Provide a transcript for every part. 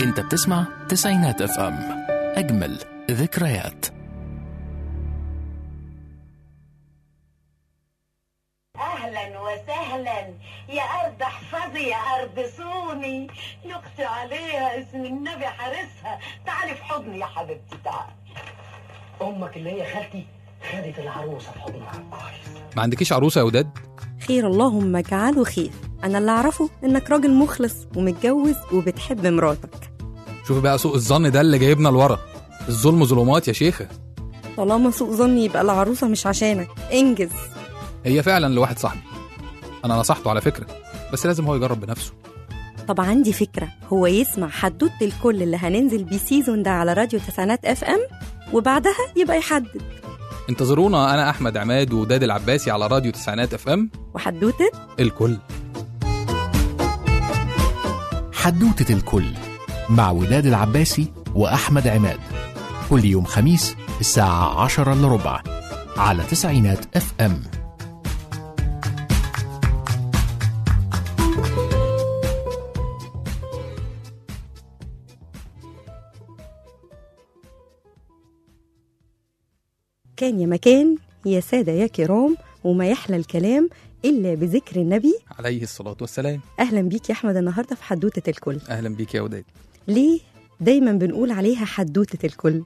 انت بتسمع تسعينات اف ام اجمل ذكريات اهلا وسهلا يا ارض احفظي يا ارض صوني نقطي عليها اسم النبي حارسها تعالي في حضني يا حبيبتي تعالي امك اللي هي خالتي خدت العروسه في حضنها كويس ما عندكيش عروسه يا وداد خير اللهم اجعله خير انا اللي اعرفه انك راجل مخلص ومتجوز وبتحب مراتك شوفي بقى سوء الظن ده اللي جايبنا لورا الظلم ظلمات يا شيخه طالما سوء ظني يبقى العروسه مش عشانك انجز هي فعلا لواحد صاحبي انا نصحته على فكره بس لازم هو يجرب بنفسه طب عندي فكره هو يسمع حدوته الكل اللي هننزل بيه سيزون ده على راديو تسعينات اف ام وبعدها يبقى يحدد انتظرونا انا احمد عماد وداد العباسي على راديو تسعينات اف ام وحدوته الكل حدوتة الكل مع وداد العباسي وأحمد عماد كل يوم خميس الساعة عشرة إلا ربع على تسعينات اف ام كان يا مكان يا ساده يا كرام وما يحلى الكلام الا بذكر النبي عليه الصلاه والسلام اهلا بيك يا احمد النهارده في حدوته الكل اهلا بيك يا وداد ليه دايما بنقول عليها حدوته الكل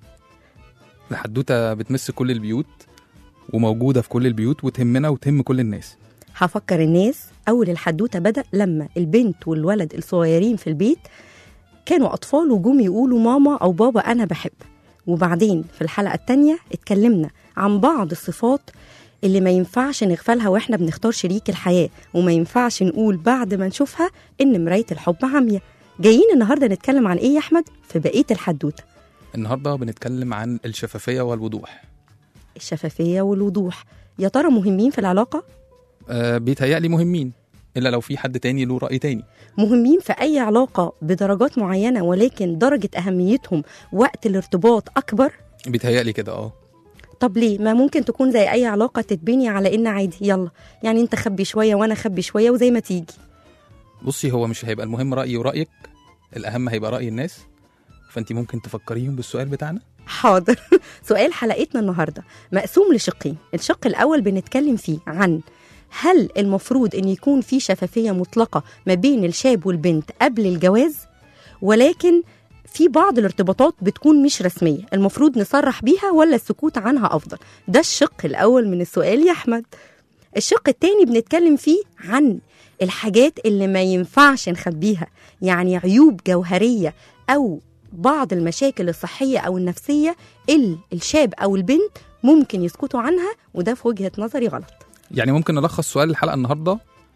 الحدوته بتمس كل البيوت وموجوده في كل البيوت وتهمنا وتهم كل الناس هفكر الناس أول الحدوتة بدأ لما البنت والولد الصغيرين في البيت كانوا أطفال وجم يقولوا ماما أو بابا أنا بحب وبعدين في الحلقة التانية اتكلمنا عن بعض الصفات اللي ما ينفعش نغفلها واحنا بنختار شريك الحياة وما ينفعش نقول بعد ما نشوفها إن مراية الحب عمية جايين النهاردة نتكلم عن إيه يا أحمد في بقية الحدوتة النهارده بنتكلم عن الشفافيه والوضوح الشفافية والوضوح يا ترى مهمين في العلاقة؟ آه بيتهيألي مهمين الا لو في حد تاني له راي تاني مهمين في أي علاقة بدرجات معينة ولكن درجة أهميتهم وقت الارتباط أكبر بيتهيألي كده اه طب ليه ما ممكن تكون زي أي علاقة تتبني على إن عادي يلا يعني أنت خبي شوية وأنا خبي شوية وزي ما تيجي بصي هو مش هيبقى المهم رايي ورايك الاهم هيبقى راي الناس فانت ممكن تفكريهم بالسؤال بتاعنا حاضر سؤال حلقتنا النهاردة مقسوم لشقين الشق الأول بنتكلم فيه عن هل المفروض أن يكون في شفافية مطلقة ما بين الشاب والبنت قبل الجواز ولكن في بعض الارتباطات بتكون مش رسمية المفروض نصرح بيها ولا السكوت عنها أفضل ده الشق الأول من السؤال يا أحمد الشق التاني بنتكلم فيه عن الحاجات اللي ما ينفعش نخبيها يعني عيوب جوهرية أو بعض المشاكل الصحية أو النفسية اللي الشاب أو البنت ممكن يسكتوا عنها وده في وجهة نظري غلط يعني ممكن نلخص سؤال الحلقه النهارده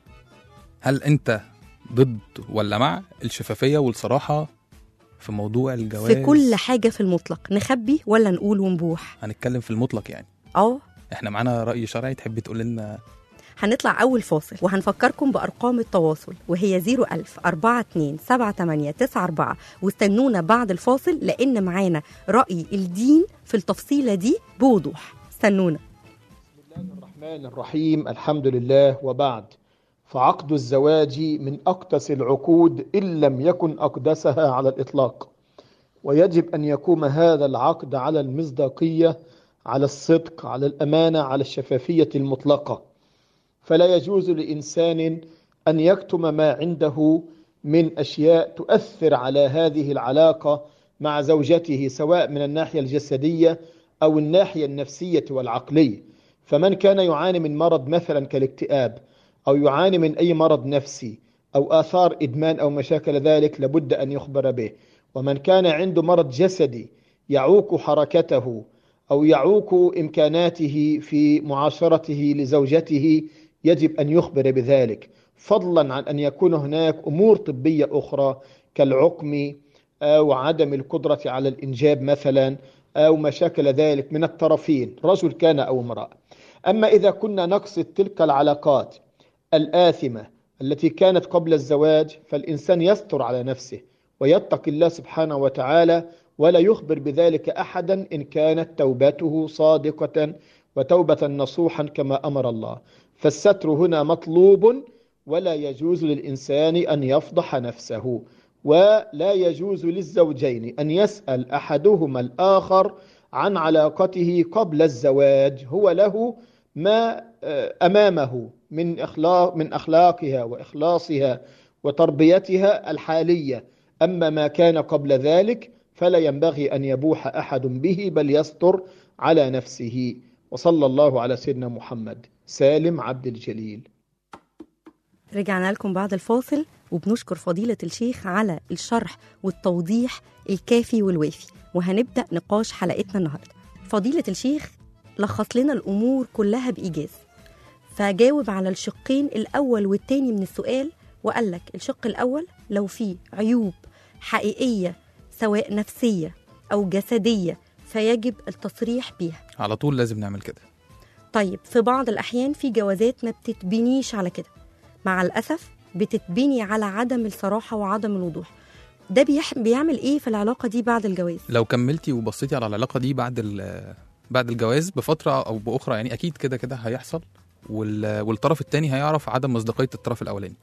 هل انت ضد ولا مع الشفافيه والصراحه في موضوع الجواز في كل حاجة في المطلق نخبي ولا نقول ونبوح هنتكلم في المطلق يعني اه احنا معانا راي شرعي تحب تقول لنا هنطلع أول فاصل وهنفكركم بأرقام التواصل وهي 01000 42 78 94 واستنونا بعد الفاصل لأن معانا رأي الدين في التفصيلة دي بوضوح استنونا الرحمن الرحيم الحمد لله وبعد فعقد الزواج من أقدس العقود إن لم يكن أقدسها على الإطلاق ويجب أن يقوم هذا العقد على المصداقية على الصدق على الأمانة على الشفافية المطلقة فلا يجوز لإنسان أن يكتم ما عنده من أشياء تؤثر على هذه العلاقة مع زوجته سواء من الناحية الجسدية أو الناحية النفسية والعقلية فمن كان يعاني من مرض مثلا كالاكتئاب أو يعاني من أي مرض نفسي أو آثار إدمان أو مشاكل ذلك لابد أن يخبر به ومن كان عنده مرض جسدي يعوق حركته أو يعوق إمكاناته في معاشرته لزوجته يجب أن يخبر بذلك فضلا عن أن يكون هناك أمور طبية أخرى كالعقم أو عدم القدرة على الإنجاب مثلا أو مشاكل ذلك من الطرفين رجل كان أو امرأة أما إذا كنا نقصد تلك العلاقات الآثمة التي كانت قبل الزواج فالإنسان يستر على نفسه ويتقي الله سبحانه وتعالى ولا يخبر بذلك أحدا إن كانت توبته صادقة وتوبة نصوحا كما أمر الله فالستر هنا مطلوب ولا يجوز للإنسان أن يفضح نفسه ولا يجوز للزوجين أن يسأل أحدهما الآخر عن علاقته قبل الزواج هو له ما آه، أمامه من أخلاق من أخلاقها وإخلاصها وتربيتها الحالية أما ما كان قبل ذلك فلا ينبغي أن يبوح أحد به بل يستر على نفسه وصلى الله على سيدنا محمد سالم عبد الجليل رجعنا لكم بعد الفاصل وبنشكر فضيلة الشيخ على الشرح والتوضيح الكافي والوافي وهنبدأ نقاش حلقتنا النهاردة فضيلة الشيخ لخص لنا الأمور كلها بإيجاز فجاوب على الشقين الأول والتاني من السؤال وقال لك الشق الأول لو في عيوب حقيقية سواء نفسية أو جسدية فيجب التصريح بيها على طول لازم نعمل كده طيب في بعض الأحيان في جوازات ما بتتبنيش على كده مع الأسف بتتبني على عدم الصراحة وعدم الوضوح ده بيح... بيعمل إيه في العلاقة دي بعد الجواز لو كملتي وبصيتي على العلاقه دي بعد ال- بعد الجواز بفتره او باخرى يعني اكيد كده كده هيحصل وال... والطرف التاني هيعرف عدم مصداقيه الطرف الاولاني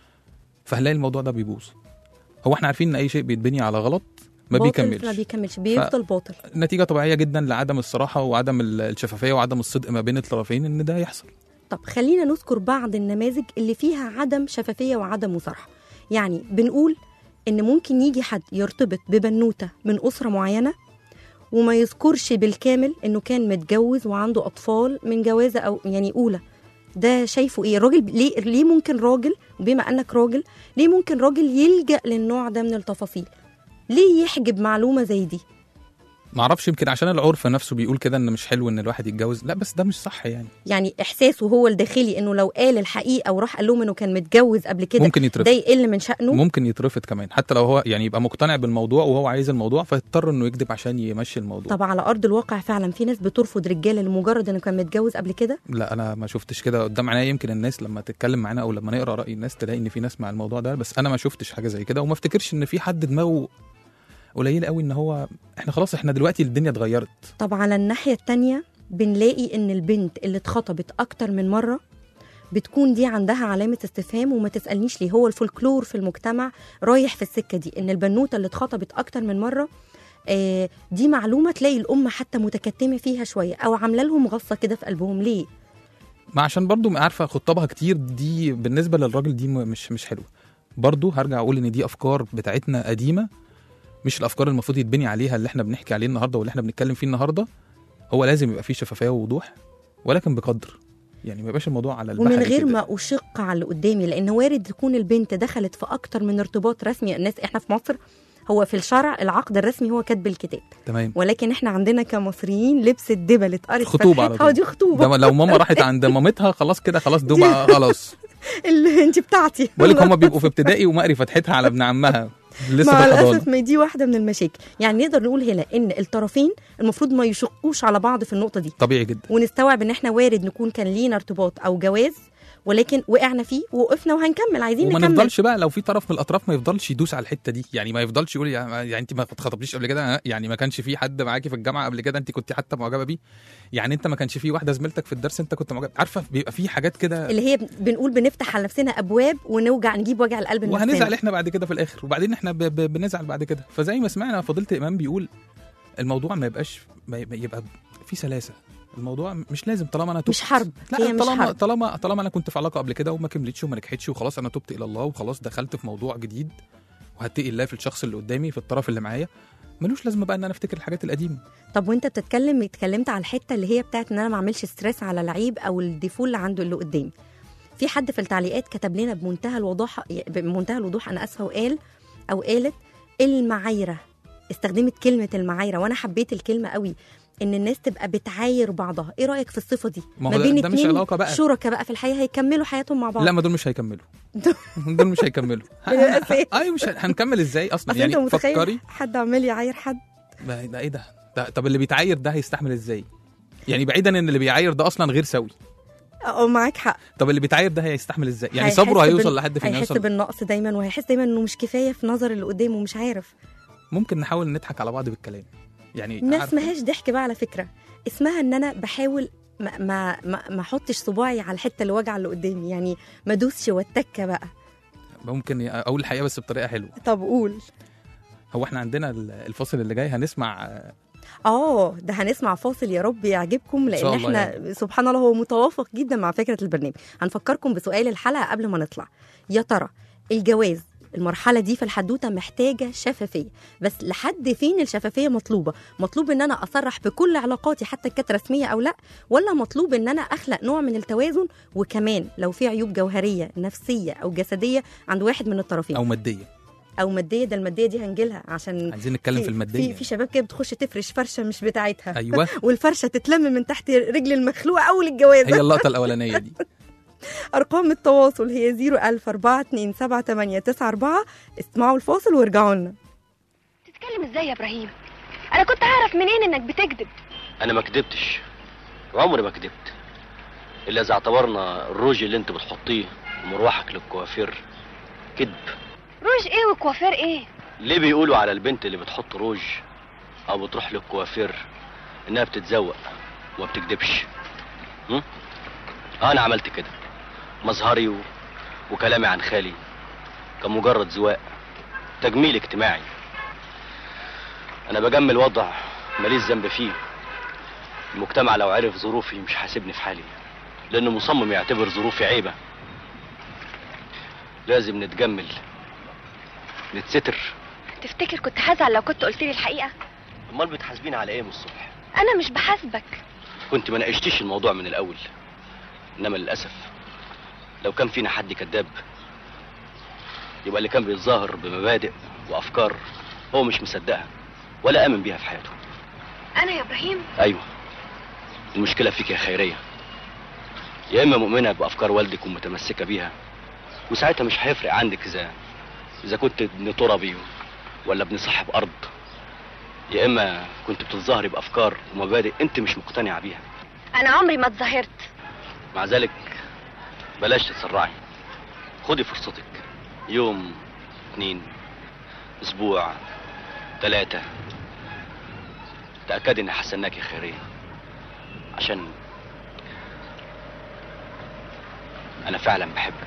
فهنلاقي الموضوع ده بيبوظ هو احنا عارفين ان اي شيء بيتبني على غلط ما باطل ما بيكملش بيكملش بيفضل باطل نتيجه طبيعيه جدا لعدم الصراحه وعدم ال- الشفافيه وعدم الصدق ما بين الطرفين ان ده يحصل طب خلينا نذكر بعض النماذج اللي فيها عدم شفافية وعدم مصارحة يعني بنقول إن ممكن يجي حد يرتبط ببنوتة من أسرة معينة وما يذكرش بالكامل إنه كان متجوز وعنده أطفال من جوازة أو يعني أولى ده شايفه ايه الراجل ليه ليه ممكن راجل وبما انك راجل ليه ممكن راجل يلجأ للنوع ده من التفاصيل ليه يحجب معلومة زي دي معرفش يمكن عشان العرف نفسه بيقول كده ان مش حلو ان الواحد يتجوز لا بس ده مش صح يعني يعني احساسه هو الداخلي انه لو قال الحقيقه وراح قال لهم انه كان متجوز قبل كده ممكن يترفض ده يقل من شأنه ممكن يترفض كمان حتى لو هو يعني يبقى مقتنع بالموضوع وهو عايز الموضوع فيضطر انه يكذب عشان يمشي الموضوع طب على ارض الواقع فعلا في ناس بترفض رجاله لمجرد انه كان متجوز قبل كده لا انا ما شفتش كده قدام عينيا يمكن الناس لما تتكلم معانا او لما نقرا راي الناس تلاقي ان في ناس مع الموضوع ده بس انا ما شفتش حاجه زي كده وما افتكرش ان في حد دماغه قليل قوي ان هو احنا خلاص احنا دلوقتي الدنيا اتغيرت طب على الناحيه التانية بنلاقي ان البنت اللي اتخطبت اكتر من مره بتكون دي عندها علامة استفهام وما تسألنيش ليه هو الفولكلور في المجتمع رايح في السكة دي إن البنوتة اللي اتخطبت أكتر من مرة آه دي معلومة تلاقي الأم حتى متكتمة فيها شوية أو عاملة لهم غصة كده في قلبهم ليه؟ ما عشان برضو عارفه خطابها كتير دي بالنسبه للراجل دي م- مش مش حلوه برضو هرجع اقول ان دي افكار بتاعتنا قديمه مش الافكار المفروض يتبني عليها اللي احنا بنحكي عليه النهارده واللي احنا بنتكلم فيه النهارده هو لازم يبقى فيه شفافيه ووضوح ولكن بقدر يعني ما يبقاش الموضوع على البحر ومن غير كده. ما أشق على اللي قدامي لأن وارد تكون البنت دخلت في أكتر من ارتباط رسمي الناس إحنا في مصر هو في الشرع العقد الرسمي هو كتب الكتاب تمام ولكن احنا عندنا كمصريين لبس الدبل اتقرت خطوبة على فتحتها طول. ودي خطوبه ده لو ماما راحت عند مامتها خلاص كده خلاص دوما خلاص اللي انت بتاعتي بقول لك هم بيبقوا في ابتدائي ومقري فتحتها على ابن عمها لسه مع في الاسف الحضانه ما دي واحده من المشاكل يعني نقدر نقول هنا ان الطرفين المفروض ما يشقوش على بعض في النقطه دي طبيعي جدا ونستوعب ان احنا وارد نكون كان لينا ارتباط او جواز ولكن وقعنا فيه ووقفنا وهنكمل عايزين وما نكمل نفضلش بقى لو في طرف من الاطراف ما يفضلش يدوس على الحته دي يعني ما يفضلش يقول يعني, يعني انت ما اتخطبتيش قبل كده يعني ما كانش في حد معاكي في الجامعه قبل كده انت كنت حتى معجبه بيه يعني انت ما كانش في واحده زميلتك في الدرس انت كنت معجبه عارفه بيبقى في حاجات كده اللي هي بنقول بنفتح على نفسنا ابواب ونوجع نجيب وجع القلب لنفسنا. وهنزعل احنا بعد كده في الاخر وبعدين احنا ب... ب... بنزعل بعد كده فزي ما سمعنا فضيله امام بيقول الموضوع ما يبقاش ما يبقى, يبقى في سلاسه الموضوع مش لازم طالما انا تبت مش حرب لا هي مش طالما حرب طالما طالما انا كنت في علاقه قبل كده وما كملتش وما نجحتش وخلاص انا تبت الى الله وخلاص دخلت في موضوع جديد وهتقي الله في الشخص اللي قدامي في الطرف اللي معايا ملوش لازمه بقى ان انا افتكر الحاجات القديمه طب وانت بتتكلم اتكلمت على الحته اللي هي بتاعت ان انا ما اعملش ستريس على العيب او الديفول اللي عنده اللي قدامي في حد في التعليقات كتب لنا بمنتهى الوضوح بمنتهى الوضوح انا اسفه وقال او قالت المعايره استخدمت كلمه المعايره وانا حبيت الكلمه قوي ان الناس تبقى بتعاير بعضها ايه رايك في الصفه دي ما هو ما ده- بين ده مش اتنين علاقة بقى. شركاء بقى في الحياه هيكملوا حياتهم مع بعض لا ما دول مش هيكملوا دول مش هيكملوا بالأساس. ايوه مش ه- هنكمل ازاي اصلا اصل يعني انت متخيل فكري حد عمال يعاير حد ده ده ايه ده؟ ده طب اللي بيتعاير ده هيستحمل ازاي يعني بعيدا ان اللي بيعاير ده اصلا غير سوي اه معاك حق طب اللي بيتعاير ده هيستحمل ازاي يعني هيحس صبره هيوصل بال- لحد فين هيحس يوصل بالنقص دايما وهيحس دايما انه مش كفايه في نظر اللي قدامه مش عارف ممكن نحاول نضحك على بعض بالكلام يعني الناس عارفة؟ ماهاش ضحك بقى على فكره اسمها ان انا بحاول ما ما ما, ما احطش صباعي على الحته اللي وجع اللي قدامي يعني ما ادوسش واتكه بقى ممكن اقول الحقيقه بس بطريقه حلوه طب قول هو احنا عندنا ال- الفصل اللي جاي هنسمع آه، اه ده هنسمع فاصل يا رب يعجبكم لان شاء الله احنا سبحان الله هو متوافق جدا مع فكره البرنامج هنفكركم بسؤال الحلقه قبل ما نطلع يا ترى الجواز المرحله دي في الحدوته محتاجه شفافيه بس لحد فين الشفافيه مطلوبه مطلوب ان انا اصرح بكل علاقاتي حتى كانت رسميه او لا ولا مطلوب ان انا اخلق نوع من التوازن وكمان لو في عيوب جوهريه نفسيه او جسديه عند واحد من الطرفين او ماديه او ماديه ده الماديه دي هنجيلها عشان عايزين نتكلم في الماديه في, في شباب كده بتخش تفرش فرشه مش بتاعتها ايوه والفرشه تتلم من تحت رجل المخلوق اول الجواز هي اللقطه الاولانيه دي ارقام التواصل هي 010427894 اسمعوا الفاصل وارجعوا لنا تتكلم ازاي يا ابراهيم انا كنت اعرف منين انك بتكذب انا ما كدبتش وعمري ما كدبت الا اذا اعتبرنا الروج اللي انت بتحطيه ومروحك للكوافير كذب روج ايه وكوافير ايه ليه بيقولوا على البنت اللي بتحط روج او بتروح للكوافير انها بتتزوق وما بتكدبش هم؟ انا عملت كده مظهري و... وكلامي عن خالي كان مجرد زواق تجميل اجتماعي انا بجمل وضع ماليش ذنب فيه المجتمع لو عرف ظروفي مش حاسبني في حالي لانه مصمم يعتبر ظروفي عيبه لازم نتجمل نتستر تفتكر كنت هزعل لو كنت قلت لي الحقيقه امال بتحاسبين على ايه من الصبح انا مش بحاسبك كنت ما ناقشتيش الموضوع من الاول انما للاسف لو كان فينا حد كذاب يبقى اللي كان بيتظاهر بمبادئ وافكار هو مش مصدقها ولا امن بيها في حياته انا يا ابراهيم ايوه المشكله فيك يا خيريه يا اما مؤمنه بافكار والدك ومتمسكه بيها وساعتها مش هيفرق عندك اذا اذا كنت ابن تربي ولا ابن صاحب ارض يا اما كنت بتتظاهري بافكار ومبادئ انت مش مقتنعه بيها انا عمري ما اتظاهرت مع ذلك بلاش تتسرعي خدي فرصتك يوم اتنين اسبوع تلاتة تأكدي اني حسناك يا خيرية عشان انا فعلا بحبك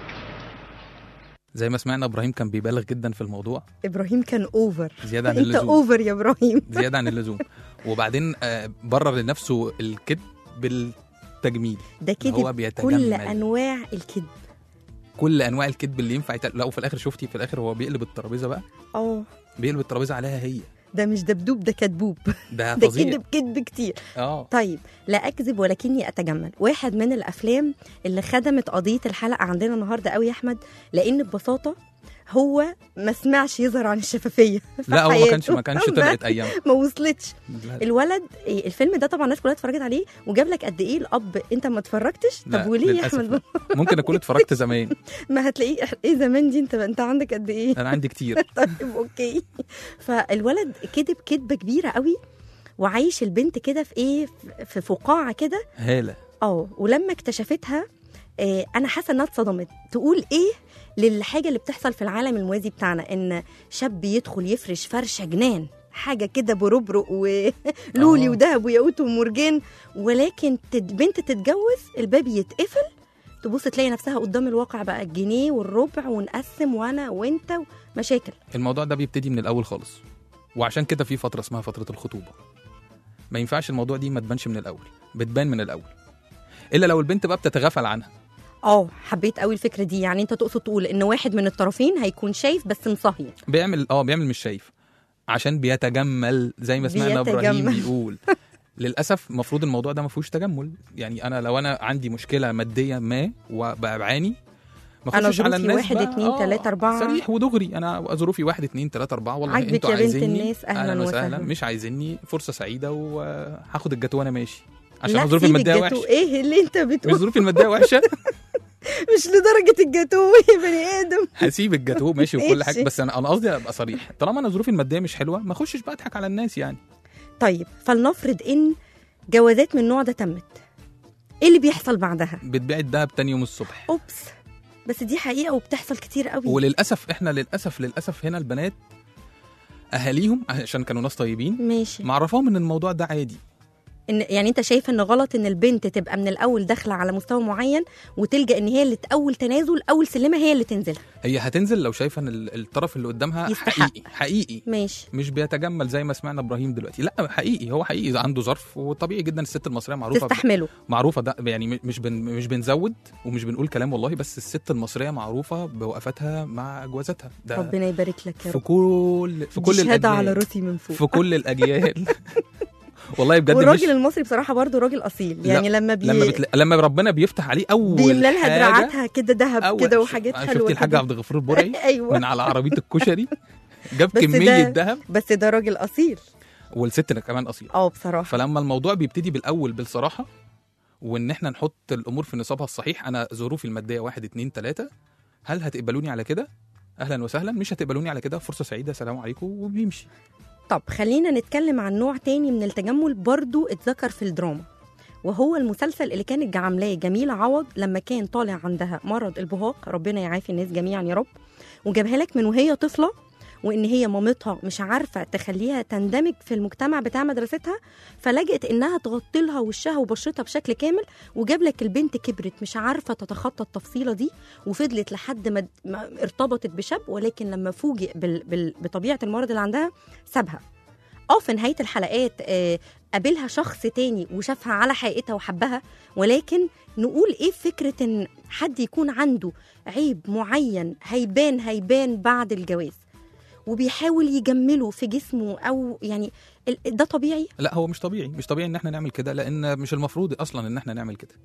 زي ما سمعنا ابراهيم كان بيبالغ جدا في الموضوع ابراهيم كان اوفر زياده عن انت اللزوم اوفر يا ابراهيم زياده عن اللزوم وبعدين آه، برر لنفسه الكذب بالتجميل ده إن هو كده بيتجمل كل انواع الكذب كل انواع الكذب اللي ينفع يتقال لا وفي الاخر شفتي في الاخر هو بيقلب الترابيزه بقى اه بيقلب الترابيزه عليها هي ده مش دبدوب ده كدبوب ده ده فظيع كذب كذب كتير اه طيب لا اكذب ولكني اتجمل واحد من الافلام اللي خدمت قضيه الحلقه عندنا النهارده قوي يا احمد لان ببساطه هو ما سمعش يظهر عن الشفافيه في لا هو ما حياته. كانش ما كانش طلعت ايام ما وصلتش لا, الولد إيه، الفيلم ده طبعا الناس كلها اتفرجت عليه وجاب لك قد ايه الاب انت ما اتفرجتش لا، طب وليه يا للأسف احمد لا. ممكن اكون اتفرجت زمان ما هتلاقيه إح- ايه زمان دي انت انت عندك قد ايه انا عندي كتير طيب اوكي فالولد كذب كذبه كبيره قوي وعايش البنت كده في ايه في- في فقاعه كده هاله اه ولما اكتشفتها آه انا حاسه انها اتصدمت تقول ايه للحاجه اللي بتحصل في العالم الموازي بتاعنا ان شاب يدخل يفرش فرشه جنان حاجه كده بربرق ولولي آه. وذهب وياقوت ومرجان ولكن تد- بنت تتجوز الباب يتقفل تبص تلاقي نفسها قدام الواقع بقى الجنيه والربع ونقسم وانا وانت مشاكل الموضوع ده بيبتدي من الاول خالص وعشان كده في فتره اسمها فتره الخطوبه ما ينفعش الموضوع دي ما تبانش من الاول بتبان من الاول الا لو البنت بقى بتتغافل عنها اه حبيت قوي الفكره دي يعني انت تقصد تقول ان واحد من الطرفين هيكون شايف بس مصهين بيعمل اه بيعمل مش شايف عشان بيتجمل زي ما سمعنا ابراهيم بيتجمل. بيقول للاسف المفروض الموضوع ده ما فيهوش تجمل يعني انا لو انا عندي مشكله ماديه ما وبعاني ما أنا اخشش على ظروفي الناس واحد، بقى. اتنين، آه، تلاتة، أربعة. صريح ودغري انا ظروفي واحد اتنين تلاته اربعه والله عاجبك انتوا يا بنت عايزيني الناس، أهلاً وسهلاً. مش عايزيني فرصه سعيده وهاخد الجاتوه وانا ماشي عشان لا ظروفي سيب الماديه الجاتو. وحشه ايه اللي انت مش بتقول ظروفي الماديه وحشه مش لدرجه الجاتو يا بني ادم هسيب الجاتوه ماشي وكل ماشي. حاجه بس انا انا قصدي ابقى صريح طالما انا ظروفي الماديه مش حلوه ما اخشش بقى اضحك على الناس يعني طيب فلنفرض ان جوازات من النوع ده تمت ايه اللي بيحصل بعدها بتبيع الدهب تاني يوم الصبح اوبس بس دي حقيقه وبتحصل كتير قوي وللاسف احنا للاسف للاسف هنا البنات اهاليهم عشان كانوا ناس طيبين ماشي معرفاهم ان الموضوع ده عادي ان يعني انت شايف ان غلط ان البنت تبقى من الاول داخله على مستوى معين وتلجا ان هي اللي اول تنازل اول سلمه هي اللي تنزل هي هتنزل لو شايفه ان ال- الطرف اللي قدامها يستحق. حقيقي حقيقي ماشي مش بيتجمل زي ما سمعنا ابراهيم دلوقتي لا حقيقي هو حقيقي عنده ظرف وطبيعي جدا الست المصريه معروفه ب- تستحمله معروفه ده يعني م- مش بن مش بنزود ومش بنقول كلام والله بس الست المصريه معروفه بوقفتها مع جوازاتها ده ربنا يبارك لك يا في رب كل في دي كل شهاده على الاجيال راسي من فوق في كل الاجيال والله بجد مش والراجل المصري بصراحه برضو راجل اصيل لا، يعني لما بي... لما بتل... لما ربنا بيفتح عليه اول بيملى لها حاجة دراعاتها كده ذهب أول- كده وحاجات شفتي حلوه الحاج كده. عبد الغفور البرعي ايوه من على عربيه الكشري جاب بس كميه ده- ذهب بس ده راجل اصيل والست كمان اصيله اه بصراحه فلما الموضوع بيبتدي بالاول بالصراحه وان احنا نحط الامور في نصابها الصحيح انا ظروفي الماديه واحد اتنين تلاته هل هتقبلوني على كده؟ اهلا وسهلا مش هتقبلوني على كده فرصه سعيده سلام عليكم وبيمشي طب خلينا نتكلم عن نوع تاني من التجمل برضو اتذكر في الدراما وهو المسلسل اللي كانت عاملاه جميلة عوض لما كان طالع عندها مرض البهاق ربنا يعافي الناس جميعا يا رب وجابها لك من وهي طفلة وان هي مامتها مش عارفه تخليها تندمج في المجتمع بتاع مدرستها فلجأت انها تغطي لها وشها وبشرتها بشكل كامل وجاب لك البنت كبرت مش عارفه تتخطى التفصيله دي وفضلت لحد ما ما ارتبطت بشاب ولكن لما فوجئ بال... بال... بطبيعه المرض اللي عندها سابها اه في نهايه الحلقات آه قابلها شخص تاني وشافها على حقيقتها وحبها ولكن نقول ايه فكره ان حد يكون عنده عيب معين هيبان هيبان بعد الجواز وبيحاول يجمله في جسمه او يعني ال- ده طبيعي لا هو مش طبيعي مش طبيعي ان احنا نعمل كده لان مش المفروض اصلا ان احنا نعمل كده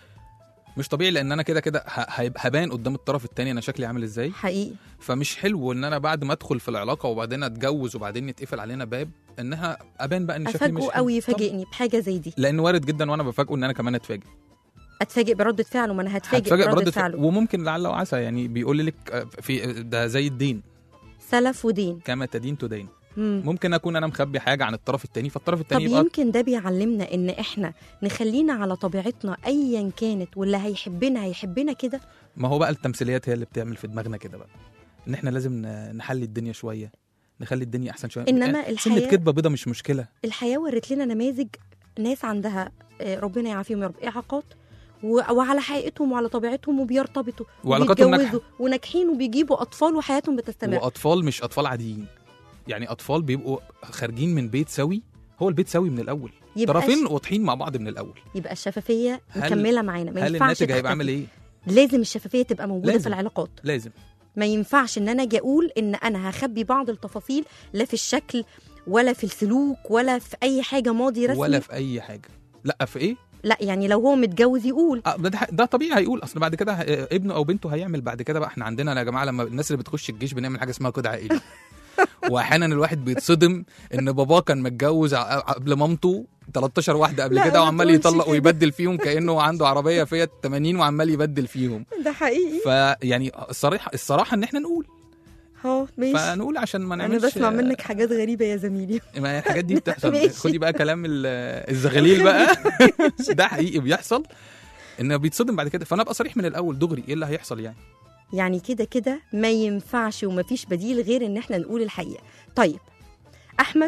مش طبيعي لان انا كده كده ه- هيبقى- هبان قدام الطرف التاني انا شكلي عامل ازاي حقيقي فمش حلو ان انا بعد ما ادخل في العلاقه وبعدين اتجوز وبعدين يتقفل علينا باب انها ابان بقى ان شكلي مش افاجئه حلو. او طب- يفاجئني بحاجه زي دي لان وارد جدا وانا بفاجئه ان انا كمان اتفاجئ اتفاجئ برده فعله ما انا هتفاجئ هتفاجئ برده برد فعله وممكن لعل وعسى يعني بيقول لك آه، في ده زي الدين سلف ودين كما تدين تدين مم. ممكن اكون انا مخبي حاجه عن الطرف التاني فالطرف طب التاني يبقى يمكن ده بيعلمنا ان احنا نخلينا على طبيعتنا ايا كانت واللي هيحبنا هيحبنا كده ما هو بقى التمثيليات هي اللي بتعمل في دماغنا كده بقى ان احنا لازم ن- نحلي الدنيا شويه نخلي الدنيا احسن شويه إنما آه، الحياة- سنه كدبه بيضه مش مشكله الحياه ورت لنا نماذج ناس عندها آه، ربنا يعافيهم يا رب اعاقات و- وعلى حقيقتهم وعلى طبيعتهم وبيرتبطوا وعلاقاتهم وبيتجوزوا وناجحين وبيجيبوا اطفال وحياتهم بتستمر واطفال مش اطفال عاديين يعني اطفال بيبقوا خارجين من بيت سوي هو البيت سوي من الاول يبقى طرفين الش- واضحين مع بعض من الاول يبقى الشفافيه هل- مكمله معانا ما هل ينفعش الناتج هيبقى تختفي. عامل ايه لازم الشفافيه تبقى موجوده لازم. في العلاقات لازم ما ينفعش ان انا اجي اقول ان انا هخبي بعض التفاصيل لا في الشكل ولا في السلوك ولا في اي حاجه ماضي رسمي ولا في اي حاجه لا في ايه لا يعني لو هو متجوز يقول آه، ده, ده طبيعي هيقول اصل بعد كده ه- ابنه او بنته هيعمل بعد كده بقى احنا عندنا يا جماعه لما الناس اللي بتخش الجيش بنعمل حاجه اسمها كود عائلي واحيانا الواحد بيتصدم ان باباه كان متجوز ع- قبل مامته 13 واحده قبل لا، كده ما وعمال تقولش يطلق كده. ويبدل فيهم كانه عنده عربيه فيات 80 وعمال يبدل فيهم ده حقيقي فيعني الصراحه الصراحه ان احنا نقول اه ماشي فنقول عشان ما انا نعملش بسمع منك حاجات غريبه يا زميلي ما هي الحاجات دي بتحصل ماشي. خدي بقى كلام ال- الزغاليل بقى ده حقيقي بيحصل انه بيتصدم بعد كده فانا ابقى صريح من الاول دغري ايه اللي هيحصل يعني يعني كده كده ما ينفعش ومفيش بديل غير ان احنا نقول الحقيقه طيب احمد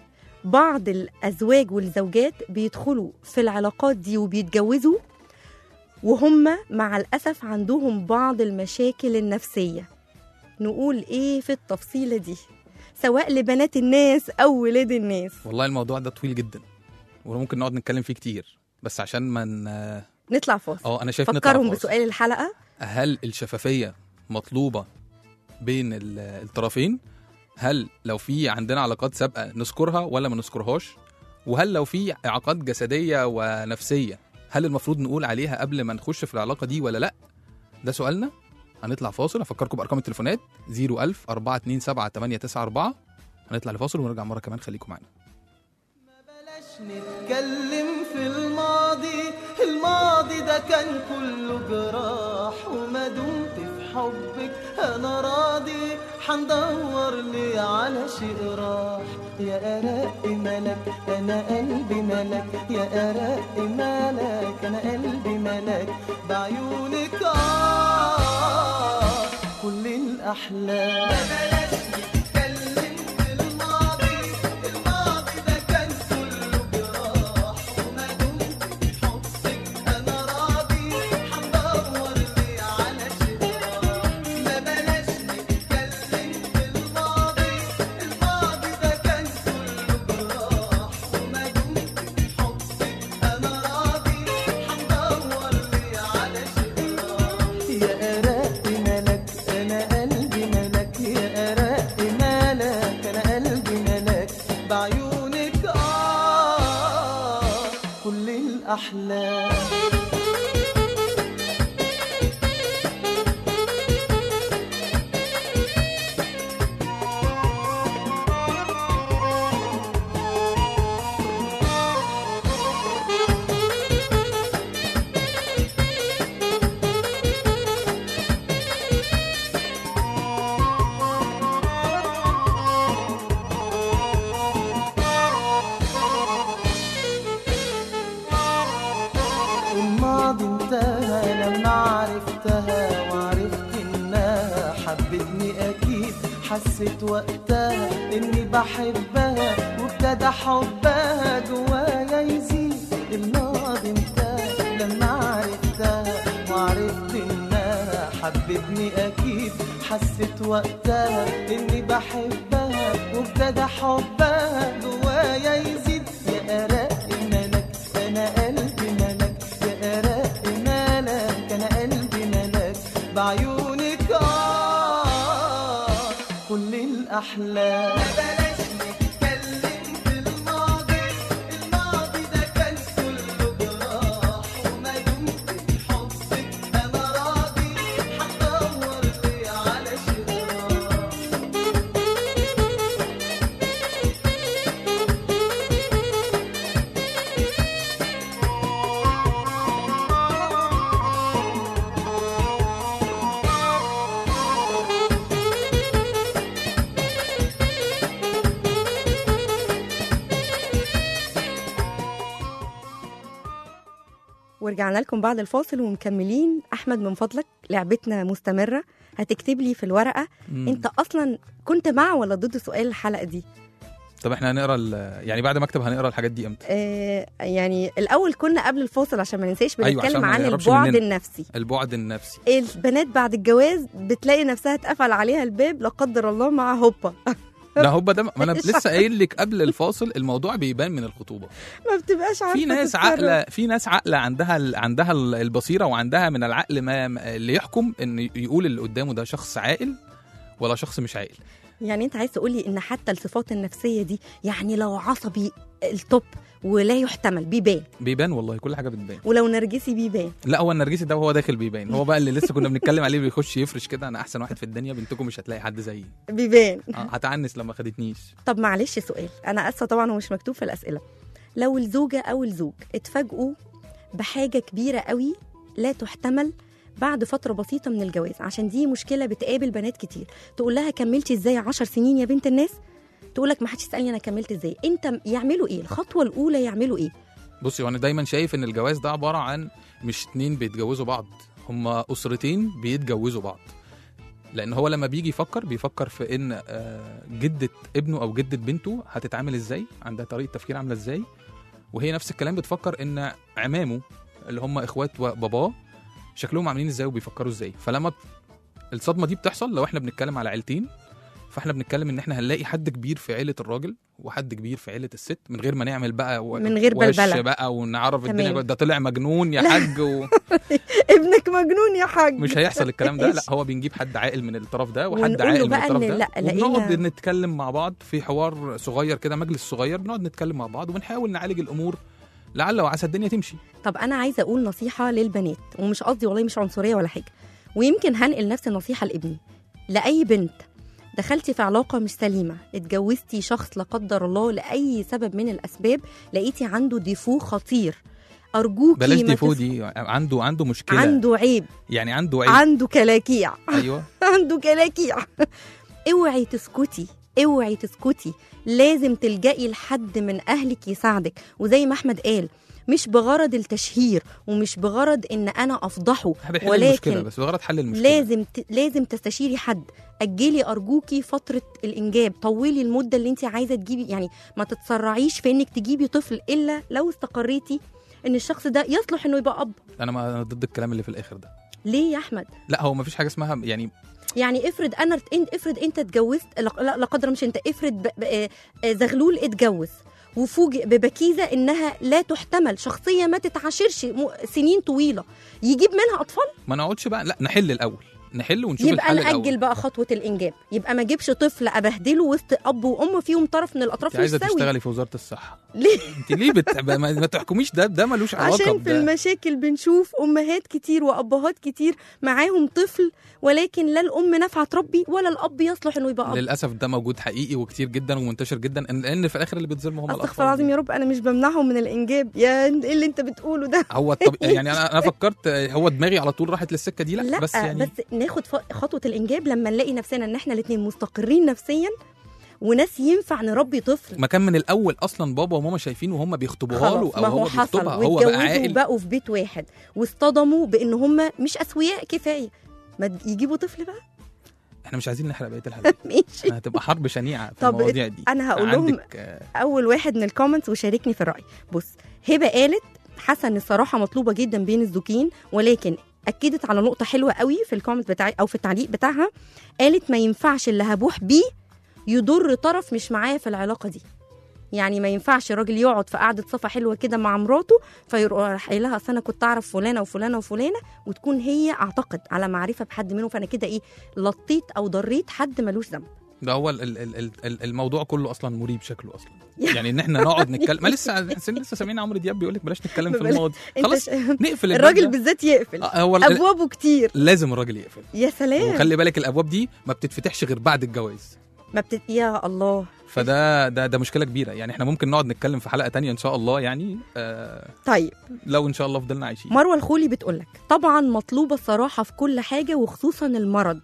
بعض الازواج والزوجات بيدخلوا في العلاقات دي وبيتجوزوا وهم مع الاسف عندهم بعض المشاكل النفسيه نقول ايه في التفصيله دي سواء لبنات الناس او ولاد الناس والله الموضوع ده طويل جدا وممكن نقعد نتكلم فيه كتير بس عشان ما ن- نطلع فاصل اه انا شايف نطلع فكرهم فاصل. بسؤال الحلقه هل الشفافيه مطلوبه بين ال- الطرفين هل لو في عندنا علاقات سابقه نذكرها ولا ما نذكرهاش وهل لو في اعاقات جسديه ونفسيه هل المفروض نقول عليها قبل ما نخش في العلاقه دي ولا لا ده سؤالنا هنطلع فاصل افكركم بارقام التليفونات 01000 427 894 هنطلع لفاصل ونرجع مره كمان خليكم معانا بلاش نتكلم في الماضي الماضي ده كان كله جراح وما دمت في حبك انا راضي حندور لي على شيء راح يا أرق ملك أنا قلبي ملك يا أرق ملك أنا قلبي ملك بعيونك آه كل الأحلام بلاش نتكلم في الماضي الماضي ده كان كله جراح الأحلام الماضي انتهى لما عرفتها وعرفت انها حبتني اكيد حسيت وقتها اني بحبها وابتدى حبها جوايا يزيد الماضي انتهى لما عرفتها وعرفت انها حبتني اكيد حسيت وقتها اني بحبها وابتدى حبها جوايا يزيد يا ارق ملك انا قلبي ملك يا ارق ملك انا قلبي ملك بعيونك آه كل الاحلام بلاش نتكلم في الماضي الماضي ده كان كله جراح وما دمت في حبك انا راضي هدور لي على شراح ورجعنا لكم بعد الفاصل ومكملين احمد من فضلك لعبتنا مستمره هتكتب لي في الورقه مم. انت اصلا كنت مع ولا ضد سؤال الحلقه دي طب احنا هنقرا ال- يعني بعد ما اكتب هنقرا الحاجات دي امتى آه يعني الاول كنا قبل الفاصل عشان ما ننساش أيوة، عشان بنتكلم ما عن يهربش البعد مننا. النفسي البعد النفسي البنات بعد الجواز بتلاقي نفسها اتقفل عليها الباب لا قدر الله مع هوبا لا هوبا ده ما انا مش لسه قايل لك قبل الفاصل الموضوع بيبان من الخطوبه ما بتبقاش عارفه في ناس تتصرف. عاقله في ناس عاقله عندها ال- عندها ال- البصيره وعندها من العقل ما ما- اللي يحكم ان يقول اللي قدامه ده شخص عاقل ولا شخص مش عاقل يعني انت عايز تقولي ان حتى الصفات النفسيه دي يعني لو عصبي التوب ولا يحتمل بيبان بيبان والله كل حاجه بتبان ولو نرجسي بيبان لا هو النرجسي ده وهو داخل بيبان هو بقى اللي لسه كنا بنتكلم عليه بيخش يفرش كده انا احسن واحد في الدنيا بنتكم مش هتلاقي حد زيي بيبان آه، هتعنس لما خدتنيش طب معلش سؤال انا اسفه طبعا هو مش مكتوب في الاسئله لو الزوجه او الزوج اتفاجئوا بحاجه كبيره قوي لا تحتمل بعد فترة بسيطة من الجواز عشان دي مشكلة بتقابل بنات كتير تقول لها كملتي ازاي عشر سنين يا بنت الناس تقول لك ما حدش يسألني انا كملت ازاي انت يعملوا ايه الخطوة الاولى يعملوا ايه بصي وانا دايما شايف ان الجواز ده عباره عن مش اتنين بيتجوزوا بعض هما اسرتين بيتجوزوا بعض لان هو لما بيجي يفكر بيفكر في ان آه، جده ابنه او جده بنته هتتعامل ازاي عندها طريقه تفكير عامله ازاي وهي نفس الكلام بتفكر ان عمامه اللي هم اخوات باباه شكلهم عاملين ازاي وبيفكروا ازاي فلما ب- الصدمه دي بتحصل لو احنا بنتكلم على عيلتين فاحنا بنتكلم ان احنا هنلاقي حد كبير في عيله الراجل وحد كبير في عيله الست من غير ما نعمل بقى و... من غير وش بلبلة. بقى ونعرف الدنيا تمام. ده طلع مجنون يا لا. حاج و... ابنك مجنون يا حاج مش هيحصل الكلام ده لا إيش؟ هو بنجيب حد عاقل من الطرف ده وحد ونقول له عاقل من بقى الطرف إن ده لا، لقينا- وبنقعد نتكلم مع بعض في حوار صغير كده مجلس صغير بنقعد نتكلم مع بعض وبنحاول نعالج الامور لعل وعسى الدنيا تمشي طب انا عايزه اقول نصيحه للبنات ومش قصدي والله مش عنصريه ولا حاجه ويمكن هنقل نفس النصيحه لابني لاي بنت دخلتي في علاقه مش سليمه اتجوزتي شخص لا قدر الله لاي سبب من الاسباب لقيتي عنده ديفو خطير ارجوكي بلاش ما ديفو تس- دي عنده عنده مشكله عنده عيب يعني عنده عيب عنده كلاكيع ايوه عنده كلاكيع اوعي تسكتي اوعي تسكتي لازم تلجئي لحد من اهلك يساعدك وزي ما احمد قال مش بغرض التشهير ومش بغرض ان انا افضحه احنا بنحل المشكله ولكن بس بغرض حل المشكله لازم ت... لازم تستشيري حد اجلي ارجوكي فتره الانجاب طولي المده اللي انت عايزه تجيبي يعني ما تتسرعيش في انك تجيبي طفل الا لو استقريتي ان الشخص ده يصلح انه يبقى اب انا ما أنا ضد الكلام اللي في الاخر ده ليه يا احمد لا هو ما فيش حاجه اسمها يعني يعني افرض انا انت افرض انت اتجوزت لا لا لا قدر مش انت افرض ب... ب... آه، آه، زغلول اتجوز وفوجئ ببكيزه انها لا تحتمل شخصيه ما تتعاشرش م... سنين طويله يجيب منها اطفال ما نقعدش بقى لا نحل الاول نحل ونشوف يبقى الحل نأجل الأول. بقى خطوة الإنجاب يبقى ما اجيبش طفل أبهدله وسط أب وأم فيهم طرف من الأطراف انت مش عايزه سوي تشتغلي في وزاره الصحه ليه؟ انت ليه بت... ما, ما تحكميش ده ده ملوش علاقه عشان في بده المشاكل بنشوف أمهات كتير وأبهات كتير معاهم طفل ولكن لا الأم نافعة تربي ولا الأب يصلح إنه يبقى أب للاسف ده موجود حقيقي وكتير جدا ومنتشر جدا إن- لان في الاخر اللي بيتظلموا هم استغفر الاطفال العظيم يا رب أنا مش بمنعهم من الإنجاب يا إيه اللي أنت بتقوله ده هو الطب... يعني انا انا فكرت هو دماغي على طول راحت للسكه دي لا, لا بس يعني بس ناخد ف- خطوة الإنجاب لما نلاقي نفسنا إن إحنا الاتنين مستقرين نفسيا وناس ينفع نربي طفل ما كان من الاول اصلا بابا وماما شايفينه وهم بيخطبوها له خلاص ما او هو هو حصل بيخطبها هو بقى واتجوزوا عاقل وبقوا في بيت واحد واصطدموا بان هم مش اسوياء كفايه ما د- يجيبوا طفل بقى احنا مش عايزين نحرق بقيه الحلقه ماشي هتبقى حرب شنيعه في طب المواضيع دي انا هقول لهم عندك آه، اول واحد من الكومنتس وشاركني في الراي بص هبه قالت حاسه ان الصراحه مطلوبه جدا بين الزوجين ولكن اكدت على نقطه حلوه قوي في الكومنت بتاعي او في التعليق بتاعها قالت ما ينفعش اللي هبوح بيه يضر طرف مش معايا في العلاقه دي يعني ما ينفعش الراجل يقعد في قعده صفا حلوه كده مع مراته فيروح قايل لها اصل انا كنت اعرف فلانه وفلانه وفلانه وتكون هي اعتقد على معرفه بحد منهم فانا كده ايه لطيت او ضريت حد ملوش ذنب ده هو ال- ال- ال- ال- الموضوع كله اصلا مريب شكله اصلا يعني ان احنا نقعد نتكلم ما لسه لسه سامعين عمرو دياب بيقول لك بلاش نتكلم في بلاش- الماضي انت خلاص ش- نقفل الباب الراجل ده. بالذات يقفل آه، هو ال- ابوابه كتير لازم الراجل يقفل يا سلام وخلي بالك الابواب دي ما بتتفتحش غير بعد الجواز ما بتت... يا الله فده ده ده مشكله كبيره يعني احنا ممكن نقعد نتكلم في حلقه تانية ان شاء الله يعني آه طيب لو ان شاء الله فضلنا عايشين مروه الخولي بتقولك طبعا مطلوبه الصراحه في كل حاجه وخصوصا المرض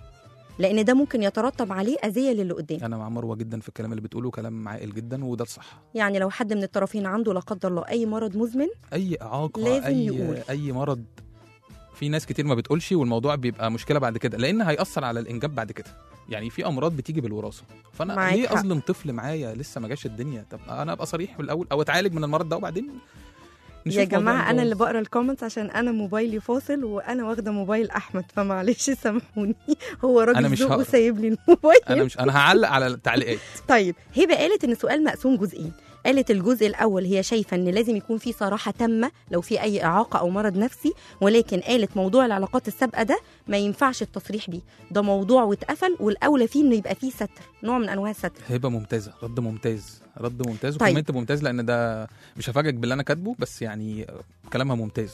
لان ده ممكن يترتب عليه اذيه للي قدام انا مع مروه جدا في الكلام اللي بتقوله كلام عاقل جدا وده الصح يعني لو حد من الطرفين عنده لا قدر الله اي مرض مزمن اي اعاقه لازم اي يقول. اي مرض في ناس كتير ما بتقولش والموضوع بيبقى مشكله بعد كده لان هياثر على الانجاب بعد كده يعني في امراض بتيجي بالوراثه فانا معاك ليه حق. اظلم طفل معايا لسه ما جاش الدنيا طب انا ابقى صريح من الاول او اتعالج من المرض ده وبعدين نشوف يا موضوع جماعه انا اللي الجواز. بقرا الكومنتس عشان انا موبايلي فاصل وانا واخده موبايل احمد فمعلش سامحوني هو أنا راجل مش ذوق هقرا. وسايب لي الموبايل انا مش انا هعلق على التعليقات طيب هبه قالت ان السؤال مقسوم جزئين قالت الجزء الاول هي شايفه ان لازم يكون في صراحه تامه لو في اي اعاقه او مرض نفسي ولكن قالت موضوع العلاقات السابقه ده ما ينفعش التصريح بيه ده موضوع واتقفل والاولى فيه انه يبقى فيه ستر نوع من انواع الستر هبه ممتازه رد ممتاز رد ممتاز طيب. وكومنت ممتاز لان ده مش هفاجئك باللي انا كاتبه بس يعني كلامها ممتاز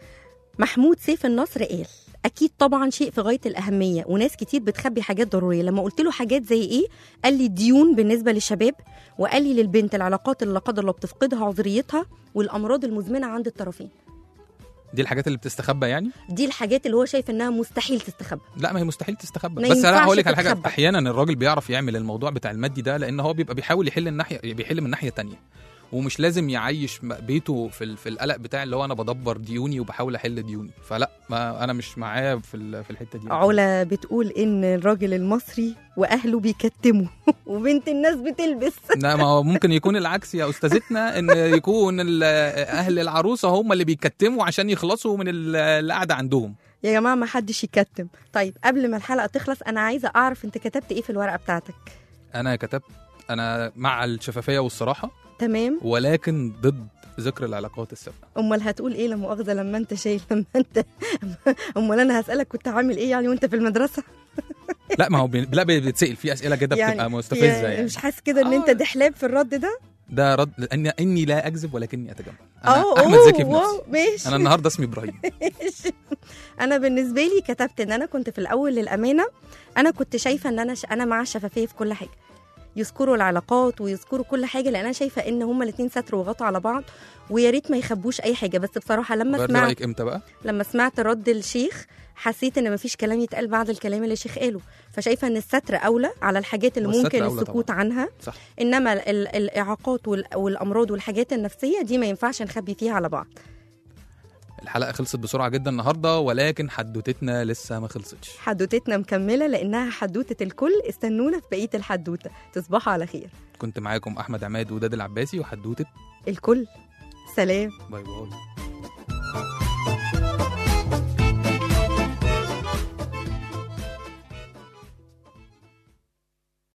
محمود سيف النصر قال اكيد طبعا شيء في غايه الاهميه وناس كتير بتخبي حاجات ضروريه لما قلت له حاجات زي ايه قال لي ديون بالنسبه للشباب وقال لي للبنت العلاقات اللي لا قدر الله بتفقدها عذريتها والامراض المزمنه عند الطرفين دي الحاجات اللي بتستخبى يعني دي الحاجات اللي هو شايف انها مستحيل تستخبى لا ما هي مستحيل تستخبى ما بس انا ينفعش هقول لك على حاجه تتخبى. احيانا الراجل بيعرف يعمل الموضوع بتاع المادي ده لان هو بيبقى بيحاول يحل الناحيه بيحل من ناحيه تانية ومش لازم يعيش م- بيته في ال- في القلق بتاع اللي هو انا بدبر ديوني وبحاول احل ديوني فلا ما انا مش معاه في ال- في الحته دي علا بتقول ان الراجل المصري واهله بيكتموا وبنت الناس بتلبس لا ما هو ممكن يكون العكس يا استاذتنا ان يكون ال- اهل العروسه هم اللي بيكتموا عشان يخلصوا من ال- القعده عندهم يا جماعه ما حدش يكتم طيب قبل ما الحلقه تخلص انا عايزه اعرف انت كتبت ايه في الورقه بتاعتك انا كتبت انا مع الشفافيه والصراحه تمام ولكن ضد ذكر العلاقات السابقه امال هتقول ايه لا مؤاخذه لما انت شايل لما انت امال انا هسالك كنت عامل ايه يعني وانت في المدرسه لا ما هو بي... لا بيتسال في اسئله كده بتبقى يعني مستفزه يعني مش حاسس كده ان انت آه. دحلاب في الرد ده ده رد لان اني لا اكذب ولكني اتجمل انا اه احمد أوه، زكي في واو، نفسي ماشي انا النهارده اسمي ابراهيم ماشي. انا بالنسبه لي كتبت ان انا كنت في الاول للامانه انا كنت شايفه ان انا ش... انا مع الشفافيه في كل حاجه يذكروا العلاقات ويذكروا كل حاجه لان انا شايفه ان هما الاثنين ستر وغطوا على بعض ويا ريت ما يخبوش اي حاجه بس بصراحه لما غيرت سمعت رايك امتى بقى لما سمعت رد الشيخ حسيت ان مفيش كلام يتقال بعد الكلام اللي الشيخ قاله فشايفه ان الستر اولى على الحاجات اللي والستر ممكن أولى السكوت طبعاً. عنها صح انما ال- ال- الاعاقات وال- والامراض والحاجات النفسيه دي ما ينفعش نخبي فيها على بعض الحلقه خلصت بسرعه جدا النهارده ولكن حدوتتنا لسه ما خلصتش حدوتتنا مكمله لانها حدوته الكل استنونا في بقيه الحدوته تصبحوا على خير كنت معاكم احمد عماد وداد العباسي وحدوته الكل سلام باي باي